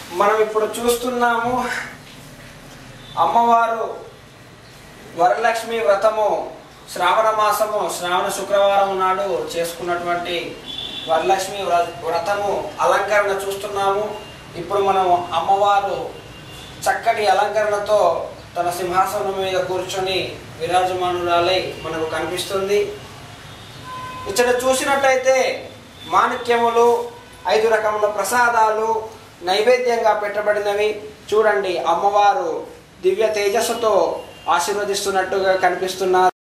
మనం ఇప్పుడు చూస్తున్నాము అమ్మవారు వరలక్ష్మి వ్రతము శ్రావణ మాసము శ్రావణ శుక్రవారం నాడు చేసుకున్నటువంటి వరలక్ష్మి వ్ర- వ్రతము అలంకరణ చూస్తున్నాము ఇప్పుడు మనం అమ్మవారు చక్కటి అలంకరణతో తన సింహాసనం మీద కూర్చొని విరాజమానురాలై మనకు కనిపిస్తుంది ఇక్కడ చూసినట్లయితే మాణిక్యములు ఐదు రకముల ప్రసాదాలు నైవేద్యంగా పెట్టబడినవి చూడండి అమ్మవారు దివ్య తేజస్సుతో ఆశీర్వదిస్తున్నట్టుగా కనిపిస్తున్నారు